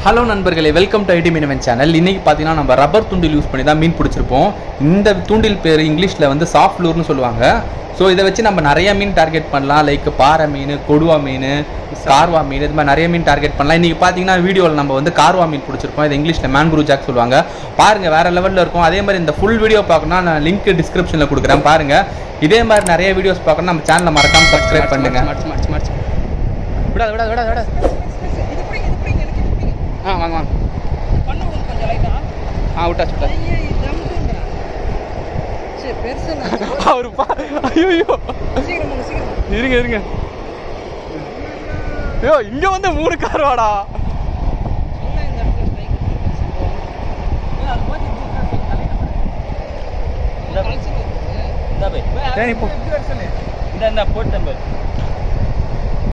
hello நண்பர்களே welcome to IT Meenavan channel இன்னைக்கு பார்த்தீங்கன்னா நம்ம ரப்பர் தூண்டில் யூஸ் பண்ணி தான் மீன் பிடிச்சிருப்போம் இந்த தூண்டில் பேர் இங்கிலீஷில் வந்து சாஃப்ட் லூர்னு சொல்லுவாங்க ஸோ இதை வச்சு நம்ம நிறைய மீன் டார்கெட் பண்ணலாம் லைக் பாறை மீன் கொடுவா மீன் கார்வா மீன் இது மாதிரி நிறைய மீன் டார்கெட் பண்ணலாம் இன்றைக்கி பார்த்தீங்கன்னா வீடியோவில் நம்ம வந்து கார்வா மீன் பிடிச்சிருப்போம் இது இங்கிலீஷில் மேன்க்ரூ ஜாக் சொல்லுவாங்க பாருங்கள் வேறு லெவலில் இருக்கும் அதே மாதிரி இந்த ஃபுல் வீடியோ பார்க்கணும்னா நான் லிங்க் டிஸ்கிரிப்ஷனில் கொடுக்குறேன் பாருங்கள் இதே மாதிரி நிறைய வீடியோஸ் பார்க்கணும் நம்ம சேனலை மறக்காமல் சப்ஸ்கிரைப் பண்ணுங்கள் மடிச்சு மடிச்சு மடிச்சு விடாத விடாத விடாத விடாத இது பிடிங்க இது பிடிங்க எனக்கு இது பிடிங்க ஆ வாங்க வாங்க பண்ண விடுங்க கொஞ்சம் லைட்டா ஆ விட்டாச்சு விட்டாச்சு ஐயே ஜம்முன்றா சரி பெருசு இல்லை அவர் பா ஐயோ சீக்கிரம் போங்க சீக்கிரம் இருங்க இருங்க ஐயோ இங்க வந்து மூணு கார் வாடா நல்லா இந்த இடத்துல ஸ்ட்ரைக் அது மாதிரி இந்த பை சரி போ இந்த இந்த போட்டு நம்பர்